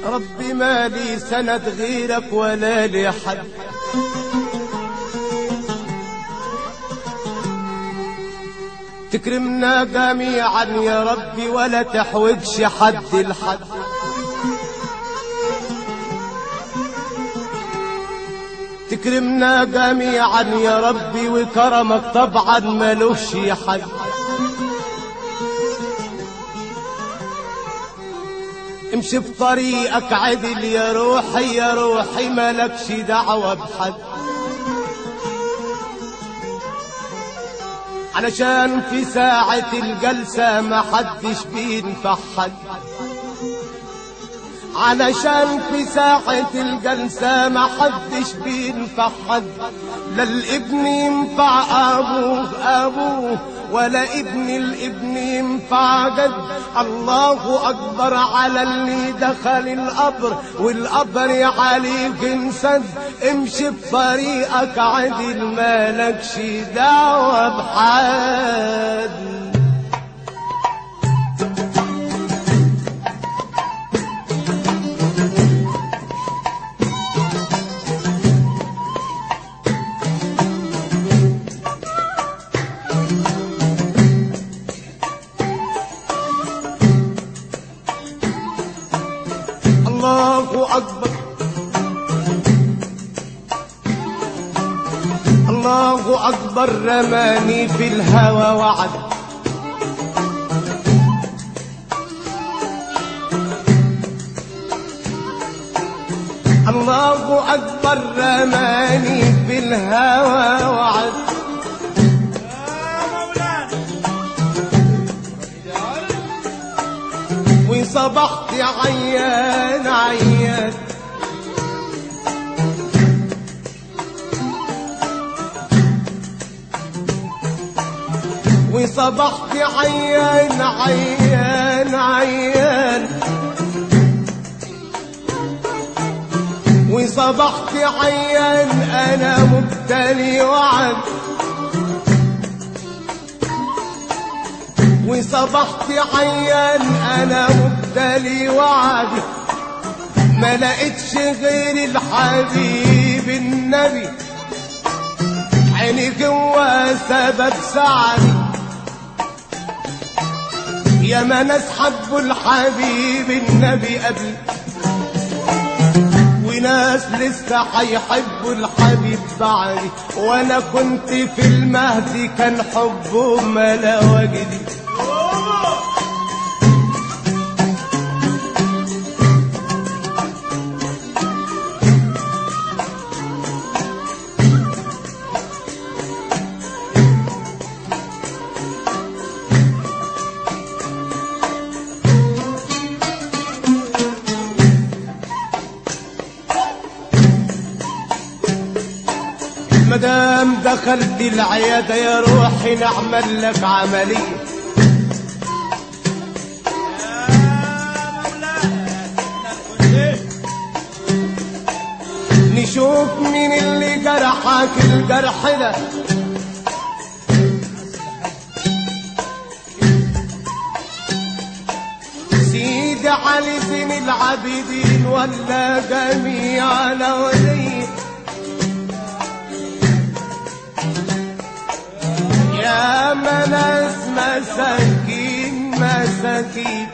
ربي ما لي سند غيرك ولا لي حد تكرمنا جميعا يا ربي ولا تحوجش حد لحد تكرمنا جميعا يا ربي وكرمك طبعا ملوش حد امشي في طريقك عدل يا روحي يا روحي مالكش دعوة بحد علشان في ساعة الجلسة ما حدش بينفع حد علشان في ساعة الجلسة ما حدش بينفع حد لا الابن ينفع أبوه أبوه ولا ابن الابن ينفع جد الله أكبر على اللي دخل القبر والقبر عليك انسد امشي بطريقك عدل مالكش دعوة بحد الله أكبر الله أكبر رماني في الهوى وعد الله أكبر رماني في الهوى وعد وصبحت عيان عيان وصبحت عيان عيان عيان وصبحت عيان انا مبتلي وعد وصبحت عيان انا مبتلي وعد ما لقيتش غير الحبيب النبي عيني جوا سبب سعدي يا ما ناس حبوا الحبيب النبي قبل وناس لسه هيحبوا الحبيب بعدي وانا كنت في المهدي كان حبه ملا وجدي مدام دخلت العيادة يا روحي نعمل لك عملية نشوف مين اللي جرحك الجرح ده سيدي علي زين العابدين ولا جميع الأولين يا مناس مساكين مساكين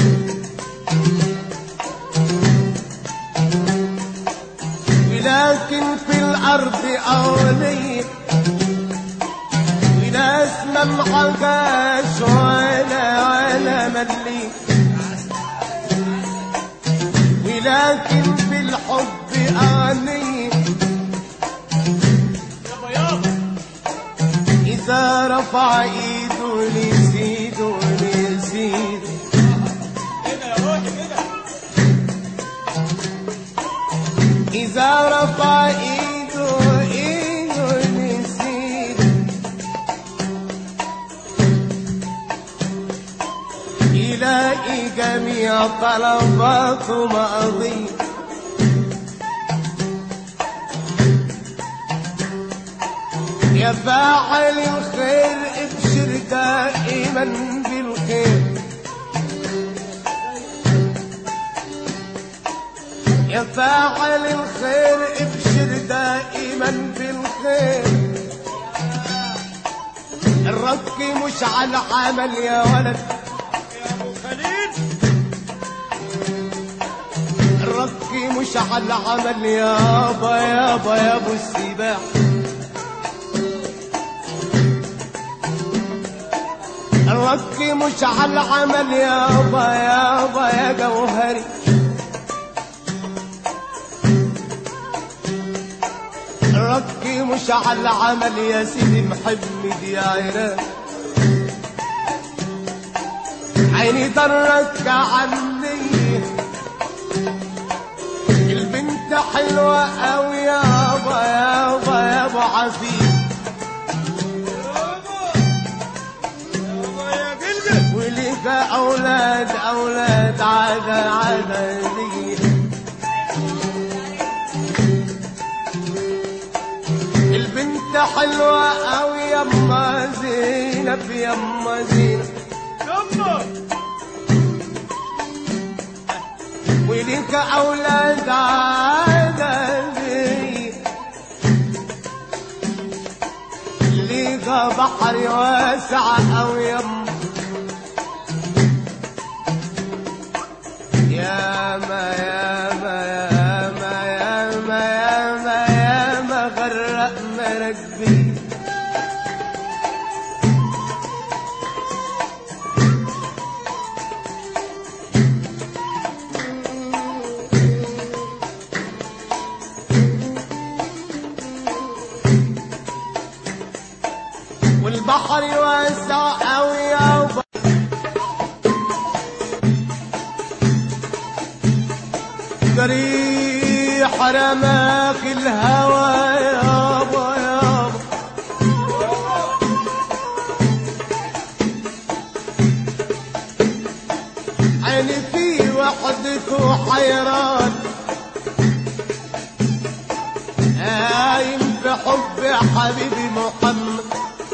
ولكن في الأرض أولين وناس ما محقاش ولا ولا ملي ولكن في الحب أغني إذا رفع إيده ليزيده ليزيد إذا رفع إيده إيده ليزيد يلاقي جميع طلباته مقضيه يا فاعل الخير ابشر دائما بالخير يا فاعل الخير ابشر دائما بالخير الرك مش على عمل يا ولد يا ابو خليل الرك مش على عمل يابا يابا يا ابو السباح الرك مش على عمل يابا يابا يا جوهري الرك مش على عمل يا سيدي محمد يا عراق عيني درك عني البنت حلوة أوي يابا يابا يابا عفيف يابا يا قلبي وليك أولاد أولاد عادة عادة لي البنت حلوة أوي يما زينب يما زينب يما وليك أولاد عادة لي ليك بحر واسع أو يم يا ما يا ما يا ما يا ما يا ما يا ما غرق مركبي والبحر واسع أوي يابا ريح رماك الهوى يابا يابا عيني في وحدك وحيران قايم في حب حبيبي محمد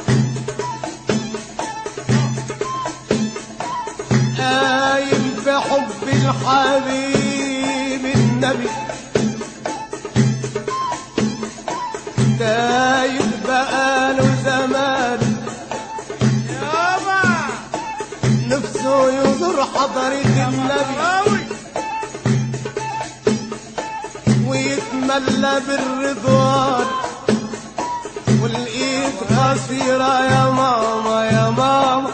قايم في حب الحبيب النبي دايب بقاله زمان يابا نفسه يزور حضرة النبي راوي ويتملى بالرضوان والايد قصيرة يا ماما يا ماما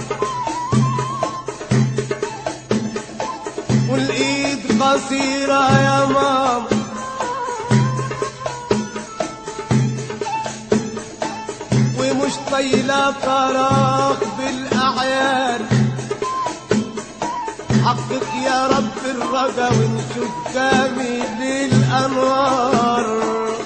والايد قصيرة يا ماما ومش طايلة فراغ بالاعيان حقق يا رب الرجا ونشوف كامل الانوار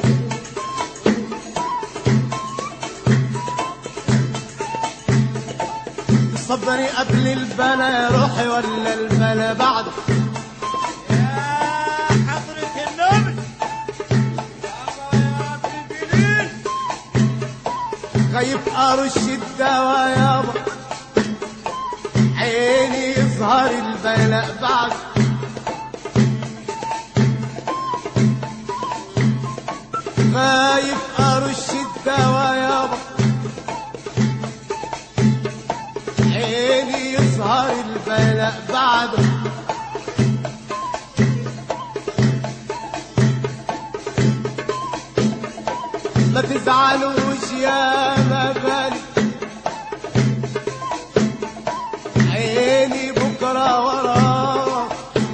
صبري قبل البلا يا روحي ولا البلا بعد يا حضرة النبي يابا يا ابن الجليل خايف ارش الدواء يابا عيني يظهر البلاء بعد خايف ارش الدواء يابا عيني يظهر البلاء بعده ما تزعلوش يا مبالي عيني بكرة وراك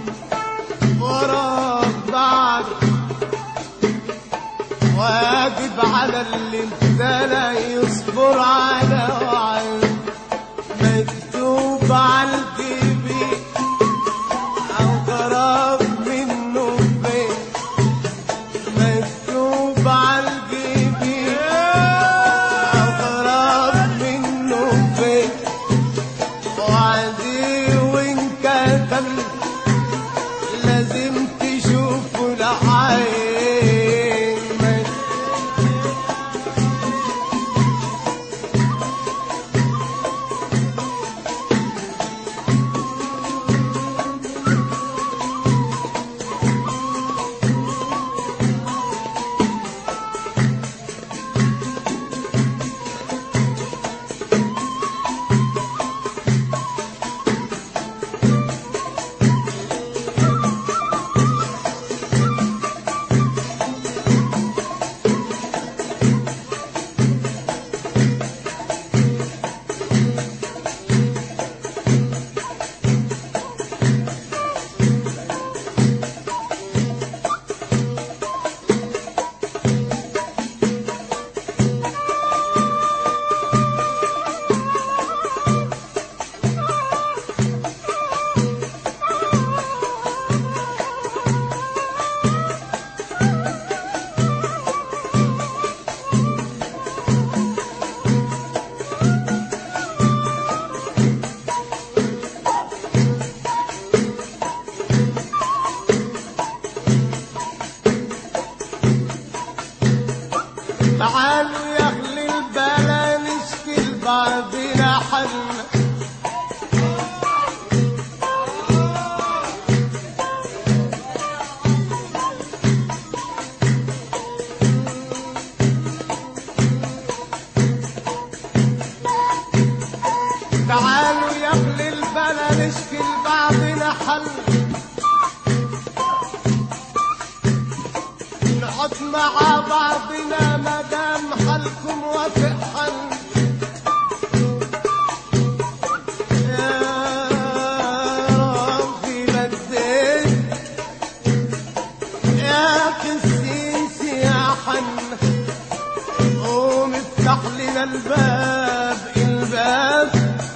وراك بعد واجب على اللي ابتلى يصبر على وعد مكتوب على الجبين أغرب منه فين مكتوب على الجبين أغرب منه فين وعدي وإن كتب لازم تشوفه العين تعالوا يا اهل البلد نشكي لبعضنا حل نقعد مع بعضنا مدام حالكم وافق حل يا ربي مدين يا قسيس يا حن قوم افتح لنا الباب الباب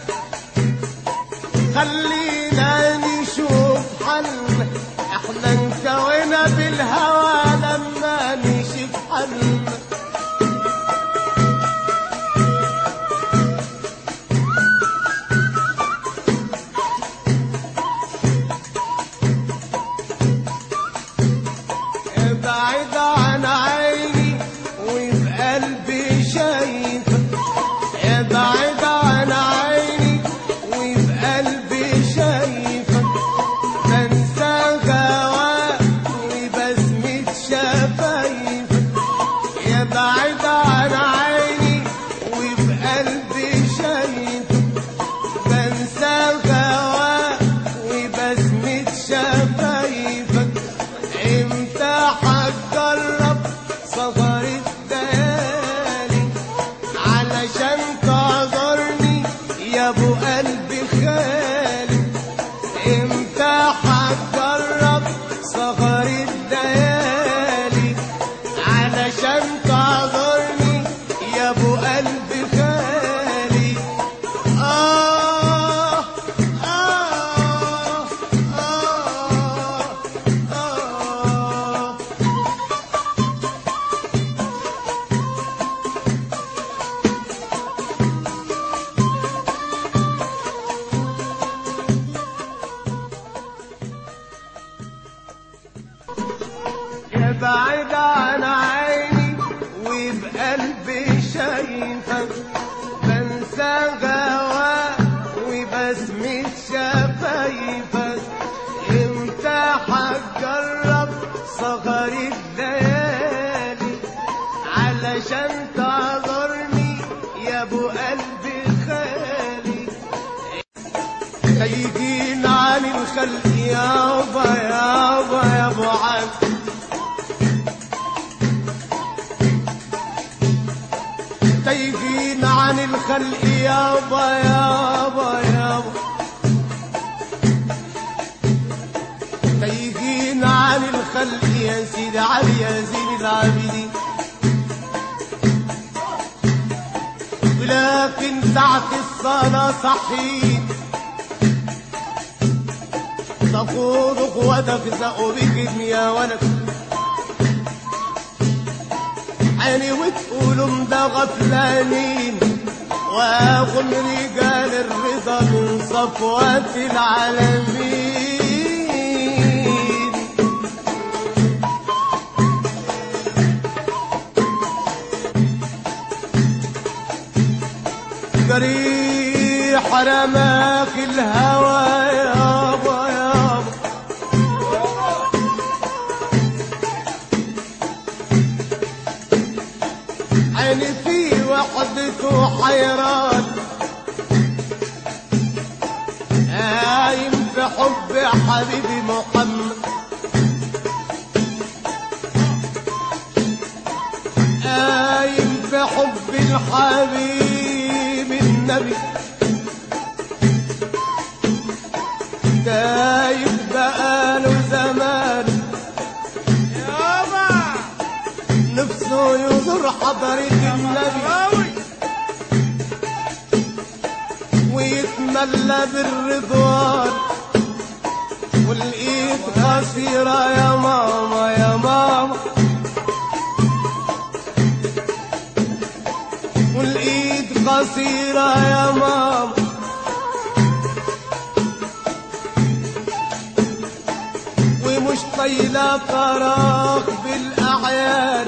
خلينا نشوف حل احنا انكوينا بالهوى لما نشوف حل ابعد عن عيني وفي قلبي شايفك ابعد عن عيني وفي قلبي شايفك بنسى هواك وبسمة شفايفك ابعد عن عيني وفي قلبي شايفك بنسى هواك وبسمة شفايفك امتى هتجرب سفر الليالي علشان تعذرني يا ابو قلبي خالي امتى هتجرب سفر الليالي علشان تعذرني يا ابو قلبي خالي آه آه آه آه ابعد عن عيني وبقلبي شايفك بنسى هواك وبسمة شفايفك امتى هتجرب سهر الليالي علشان تعذرني يا ابو قلبي خالي تيجين عن الخلق يابا يابا يا ابو عبد تيجين عن الخلق يابا يابا يابا تيجين عن الخلق يا سيدي علي يا زين العابدين ولكن ساعة الصلاة صحيت تقول اخوتك زقوا بك يا ولد عيني وتقولوا ده غفلانين واخن رجال الرضا من صفوات العالمين جريح رماك الهوى يابا يابا عيني في وحدته حيران قايم في حب حبيبي محمد قايم في حب الحبيب النبي دايب بقاله زمان يابا نفسه يزور حضرة النبي قوي ويتملى بالرضوان والايد قصيرة يا ماما يا ماما والايد قصيرة يا ماما ومش طايلة فراغ بالأعيان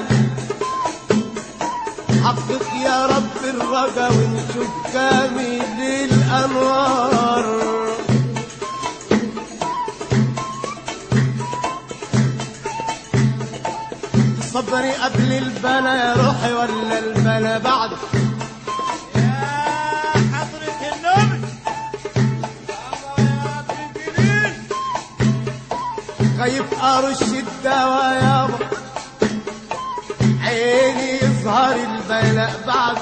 حقق يا رب الرجا ونشوف كامل الأنوار صبري قبل البلا يا روحي ولا البلا بعد يا حضرة النبي خايف ارش الدواء يابا عيني يظهر البلاء بعد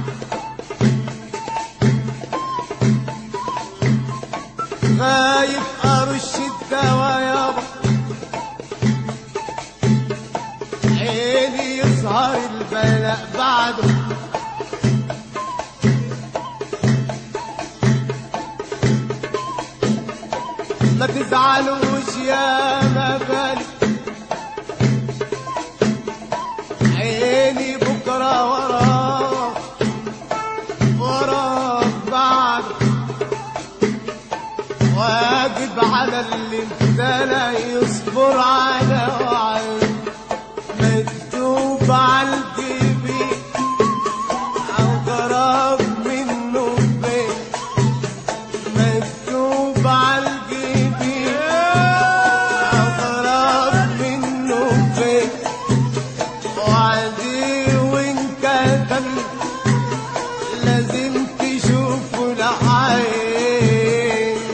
خايف ارش الدواء يابا عيني يظهر البلاء بعده ما تزعلوش يا مبالي عيني بكرة وراك وراك بعد واجب على اللي ابتلى يصبر على وعد مكتوب على الجبين أغرب منه بيت مكتوب على الجبين أغرب منه بيت وعدي وإن كتم لازم تشوفه العين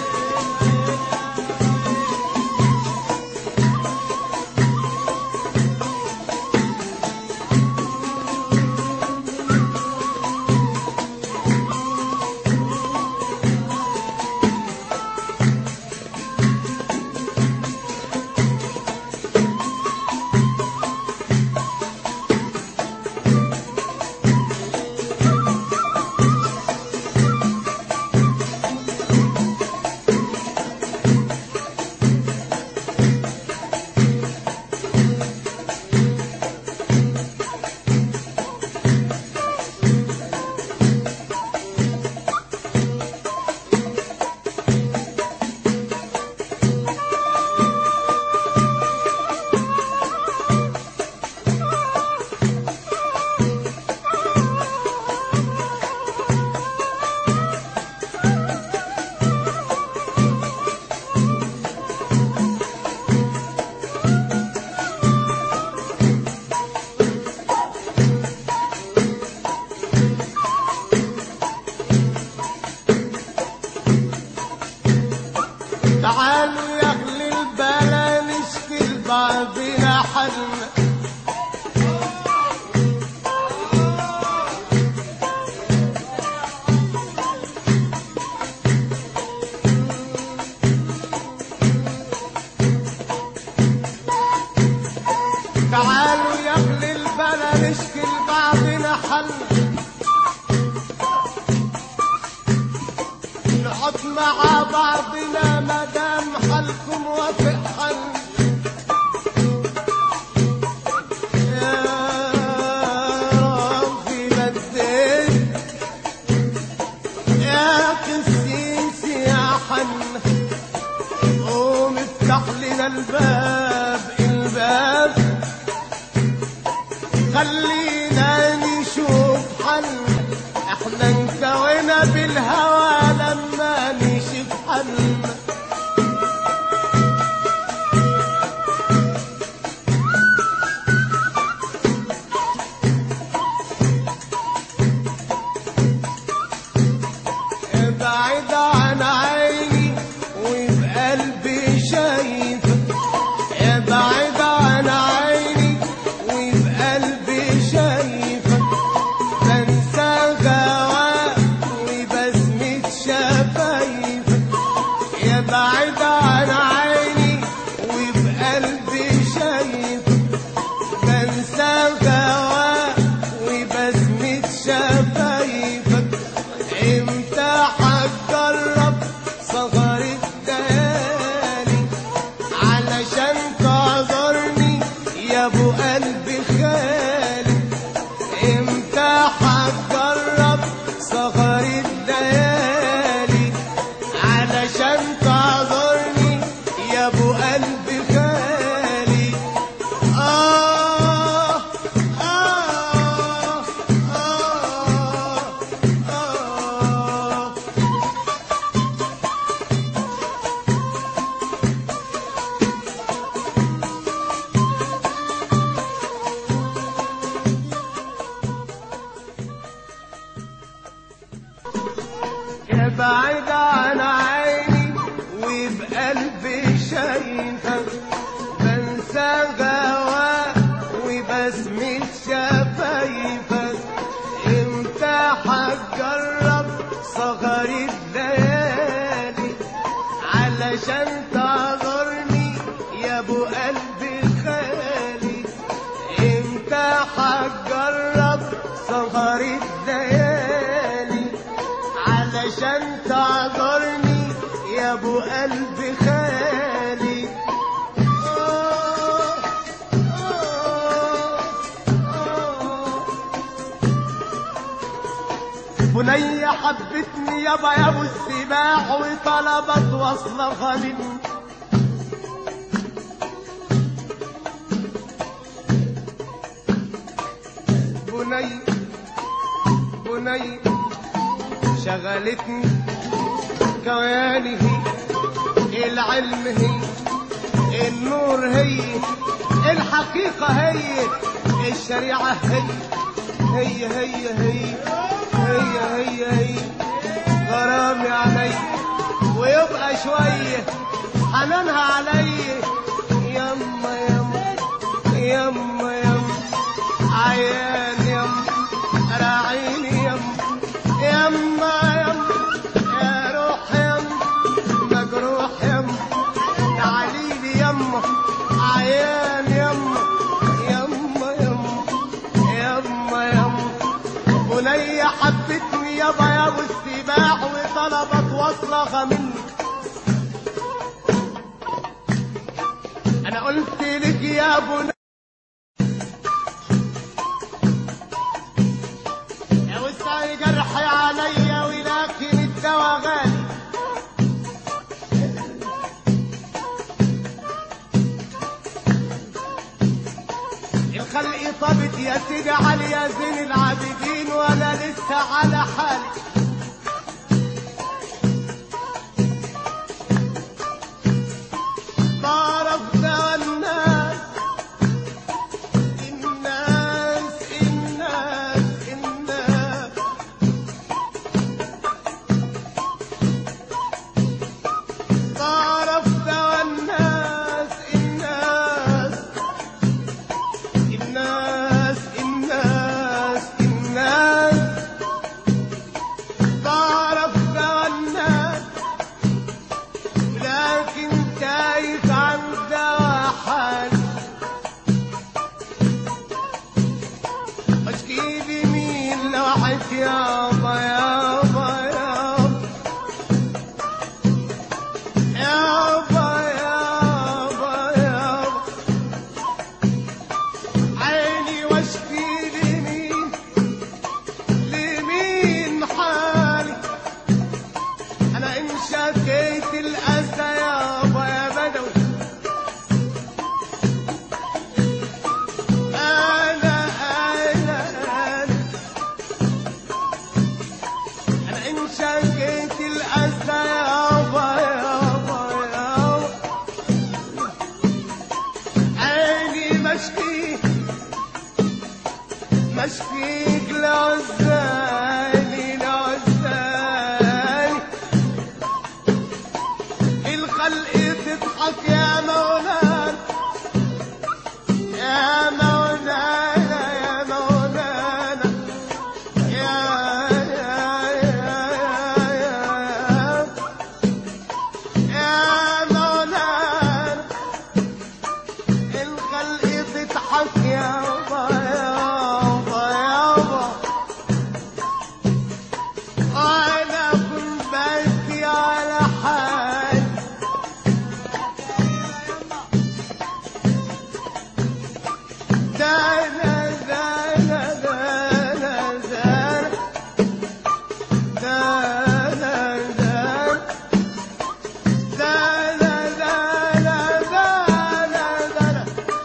تعالوا يا اهل البلا نشكي لبعضنا حلنا تعالوا يا اهل البلا نشكي لبعضنا حلنا نقعد مع بعضنا مدام حالكم وافق حالنا يا ربي بدل يا قسيس يا حن قوم افتح لنا الباب الباب خلينا نشوف حل احنا انكوينا بالهوى لما نشوف حل ابعد عن عيني وبقلبي شايفك ابعد عن عيني وبقلبي شايفك بنسى غواك وبسمة شفايفك يبعد عن عيني وبقلبي شايفك بنسى غواك وبسمة شفايفك امتى هتجرب صغر الليالي علشان تعذرني يا ابو قلبي خالي امتى هتجرب صغر الليالي علشان تعذرني يا ابو قلبي خالي آه آه آه آه ابعد عن عيني وبقلبي شايفك علشان تعذرني يا ابو قلبي خالي انت هتجرب سهر الليالي علشان تعذرني يا ابو قلبي خالي آه، آه، آه. بنية حبتني يابا يا ابو السباح وطلبت وصلها مني بني بني شغلتني كياني هي العلم هي النور هي الحقيقة هي الشريعة هي هي هي هي هي هي هي غرامي علي ويبقى شوية حنانها علي يما يما يما يما عيان يما راعيني يما يما يما يا روح يما مجروح يما تعاليلي يما عيان يما يما يما يما يما بنية حبتني يابا يا ابو السباح وطلبت وصلها مني انا قلت لك يا بني يا وسعي جرحي عليا ولكن الدواء غالي الخلق طبت يا سيدي علي يا زين العابدين وانا لسه على حالي بعرف ده الناس الناس الناس الناس بعرف ده الناس الناس الناس الناس الناس بعرف ده الناس لكن تايه عن دوا حالي اشكي بمين لو حكي يابا يابا يابا يابا يابا يابا عيني واشكي لمين لمين حالي انا ان شكيت الاسى يابا يا بدوي انا انا انا انا ان شكيت الاسى يابا يابا يابا عيني مشكي مشكيك لعزاني لعزاني الخلق تضحك يا مولانا يا مولانا يا مولانا يا يا يا يا يا يا مولانا الخلق تضحك يابا يابا يابا انا كنت ببكي على حالي دانا دانا دانا دانا دانا دانا دانا دانا دانا دانا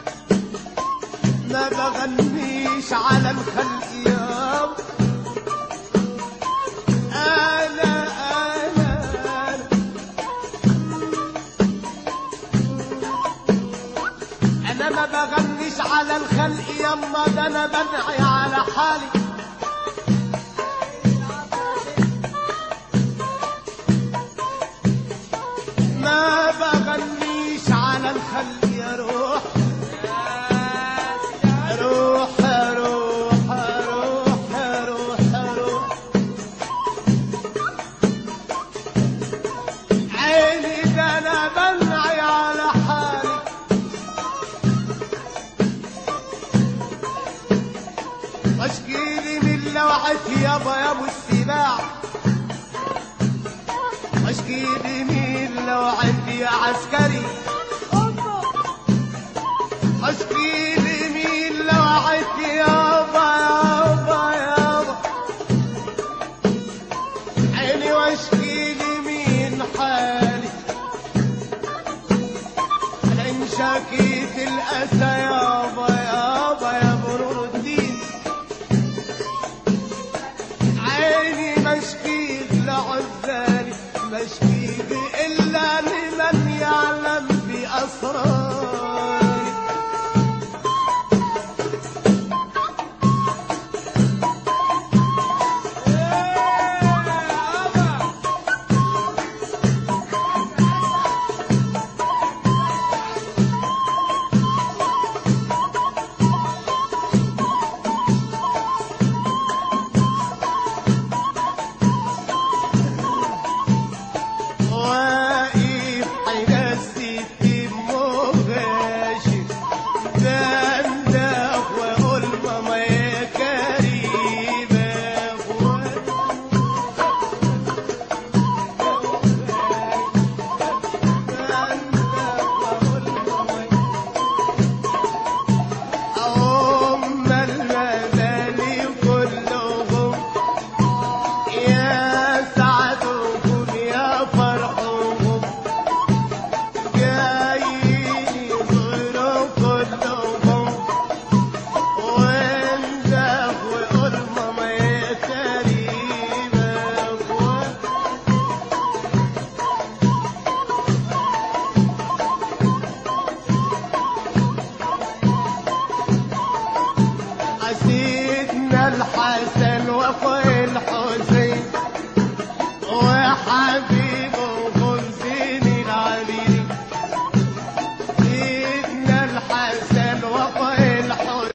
ما بغنيش على الخلق يابا انا انا انا انا ما بغنيش على الخلق يما ده انا بنعي على حالي ما بغنيش على الخلق يا روح روح روح روح روح روح عيني ده انا يابا يا ابو السباع اشكي لمين لو عندي يا عسكري اشكي لمين لو عندي يابا يابا يابا عيني واشكي لمين حالي ان شكيت الاسى يابا يابا يا برور الدين عيني مشكيك لعزالي مشكيك الا لمن يعلم باسراري